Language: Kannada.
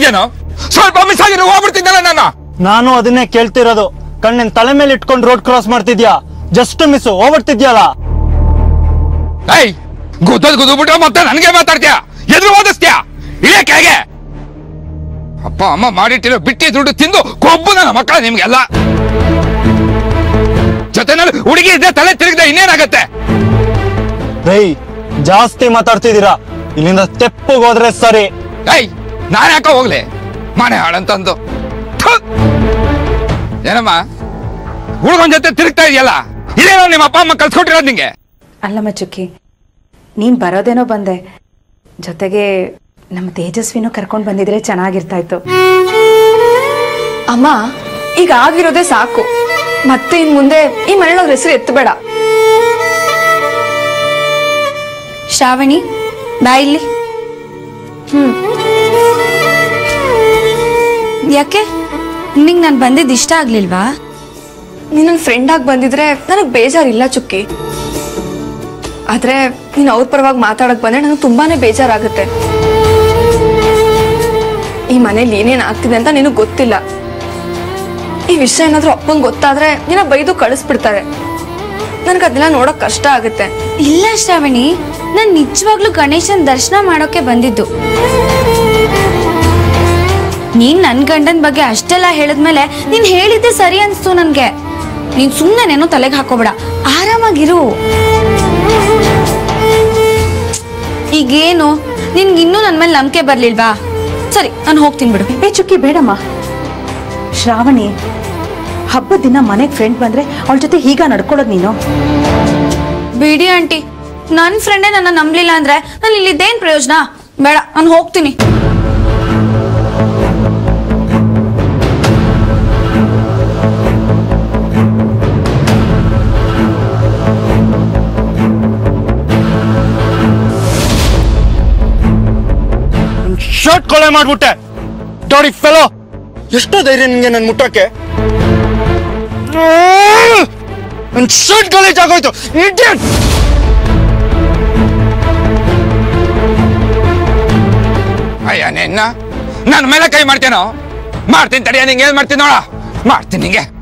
ಮಾಡ್ತಿದ್ಯಾನೋ ಸ್ವಲ್ಪ ಮಿಸ್ ಆಗಿರೋ ಹೋಗ್ಬಿಡ್ತಿದ್ದಲ್ಲ ನಾನು ನಾನು ಅದನ್ನೇ ಕೇಳ್ತಿರೋದು ಕಣ್ಣಿನ ತಲೆ ಮೇಲೆ ಇಟ್ಕೊಂಡು ರೋಡ್ ಕ್ರಾಸ್ ಮಾಡ್ತಿದ್ಯಾ ಜಸ್ಟ್ ಮಿಸ್ ಹೋಗ್ಬಿಡ್ತಿದ್ಯಲ್ಲ ಏಯ್ ಗುದ್ದದ್ ಗುದ್ಬಿಟ್ಟು ಮತ್ತೆ ನನಗೆ ಮಾತಾಡ್ತೀಯ ಎದುರು ಓದಿಸ್ತೀಯ ಇಳಿಯಕ್ಕೆ ಹೇಗೆ ಅಪ್ಪ ಅಮ್ಮ ಮಾಡಿಟ್ಟಿರೋ ಬಿಟ್ಟಿ ದುಡ್ಡು ತಿಂದು ಕೊಬ್ಬು ನನ್ನ ಮಕ್ಕಳ ನಿಮ್ಗೆಲ್ಲ ಜೊತೆನಲ್ಲಿ ಹುಡುಗಿ ಇದ್ರೆ ತಲೆ ತಿರುಗದೆ ಇನ್ನೇನಾಗತ್ತೆ ರೈ ಜಾಸ್ತಿ ಮಾತಾಡ್ತಿದ್ದೀರಾ ಇಲ್ಲಿಂದ ತೆಪ್ಪಗೆ ಹೋದ್ರೆ ಸರಿ ಏಯ್ ನಾನು ಯಾಕೋ ಹೋಗ್ಲಿ ಮನೆ ಹಾಳಂತಂದು ಥು! ಏನಮ್ಮ ಹುಡುಗನ ಜೊತೆ ತಿರುಗ್ತಾ ಇದೆಯಲ್ಲ ಇದೇನೋ ನಿಮ್ಮ ಅಪ್ಪ ಅಮ್ಮ ಕಲ್ಸ್ಕೊಟ್ಟಿರೋದು ನಿಂಗೆ ಅಲ್ಲಮ್ಮ ಚುಕ್ಕಿ ನೀನ್ ಬರೋದೇನೋ ಬಂದೆ ಜೊತೆಗೆ ನಮ್ಮ ತೇಜಸ್ವಿನೂ ಕರ್ಕೊಂಡು ಬಂದಿದ್ರೆ ಚೆನ್ನಾಗಿರ್ತಾ ಇತ್ತು ಅಮ್ಮ ಈಗ ಆಗಿರೋದೇ ಸಾಕು ಮತ್ತೆ ಇನ್ ಮುಂದೆ ಈ ಮನೆಯವ್ರ ಹೆಸರು ಎತ್ತಬೇಡ ಶ್ರಾವಣಿ ಬಾ ಇಲ್ಲಿ ಹ್ಮ್ ಯಾಕೆ ನಿಂಗೆ ನಾನು ಬಂದಿದ್ದು ಇಷ್ಟ ಆಗ್ಲಿಲ್ವಾ ನೀನ್ ನನ್ನ ಫ್ರೆಂಡ್ ಆಗಿ ಬಂದಿದ್ರೆ ನನಗೆ ಬೇಜಾರಿಲ್ಲ ಚುಕ್ಕಿ ಆದ್ರೆ ನೀನ್ ಅವ್ರ ಪರವಾಗಿ ಮಾತಾಡಕ್ ಬಂದ್ರೆ ನನಗೆ ತುಂಬಾನೇ ಬೇಜಾರಾಗುತ್ತೆ ಈ ಮನೇಲಿ ಏನೇನ್ ಆಗ್ತಿದೆ ಅಂತ ನಿನಗೆ ಗೊತ್ತಿಲ್ಲ ಈ ವಿಷಯ ಏನಾದ್ರೂ ಅಪ್ಪಂಗೆ ಗೊತ್ತಾದ್ರೆ ನಿನ್ನ ಬೈದು ಕಳಿಸ್ಬಿಡ್ತಾರೆ ನನ್ಗೆ ಅದನ್ನೆಲ್ಲ ನೋಡಕ್ ಕಷ್ಟ ಆಗುತ್ತೆ ಇಲ್ಲ ಶ್ರಾವಣಿ ನಾನು ನಿಜವಾಗ್ಲೂ ಗಣೇಶನ್ ದರ್ಶನ ಮಾಡೋಕೆ ಬಂದಿದ್ದು ನೀನ್ ನನ್ ಗಂಡನ ಬಗ್ಗೆ ಅಷ್ಟೆಲ್ಲ ಹೇಳಿದ್ಮೇಲೆ ನೀನ್ ಹೇಳಿದ್ದೆ ಸರಿ ಅನ್ಸ್ತು ನನ್ಗೆ ನೀನ್ ಸುಮ್ಮನೆನೇನೋ ತಲೆಗೆ ಹಾಕೋಬೇಡ ಆರಾಮಾಗಿರು ಈಗೇನು ನಿನ್ಗೆ ಇನ್ನೂ ನನ್ ಮೇಲೆ ನಂಬಿಕೆ ಬರ್ಲಿಲ್ವಾ ಸರಿ ನಾನು ಹೋಗ್ತೀನಿ ಬಿಡು ಏ ಚುಕ್ಕಿ ಬೇಡಮ್ಮ ಶ್ರಾವಣಿ ಹಬ್ಬದ ದಿನ ಮನೆಗೆ ಫ್ರೆಂಡ್ ಬಂದ್ರೆ ಅವಳ ಜೊತೆ ಹೀಗ ನಡ್ಕೊಳ್ಳೋದು ನೀನು ಬಿಡಿ ಆಂಟಿ ನನ್ನ ಫ್ರೆಂಡೇ ನನ್ನ ನಂಬಲಿಲ್ಲ ಅಂದ್ರೆ ನಾನು ಇಲ್ಲಿದ್ದೇನ್ ಪ್ರಯೋಜನ ಬೇಡ ನಾನು ಹೋಗ್ತೀನಿ ಶರ್ಟ್ ಕೊಳೆ ಮಾಡ್ಬಿಟ್ಟೆ ಡೋಡಿ ಫೆಲೋ ಎಷ್ಟೋ ಧೈರ್ಯ ನಿನ್ಗೆ ನನ್ ಮುಟ್ಟಕ್ಕೆ ನನ್ ಶರ್ಟ್ ಕಾಲೇಜ್ ಆಗೋಯ್ತು Idiot! ಅಯ್ಯ ನಿನ್ನ ನನ್ನ ಮೇಲೆ ಕೈ ಮಾಡ್ತೇನೋ ಮಾಡ್ತೀನಿ ತಡಿಯ ನಿಂಗೆ ಏನ್ ಮಾಡ್ತೀನಿ ನೋಡ ಮಾಡ್ತೀನಿ ನಿಂಗೆ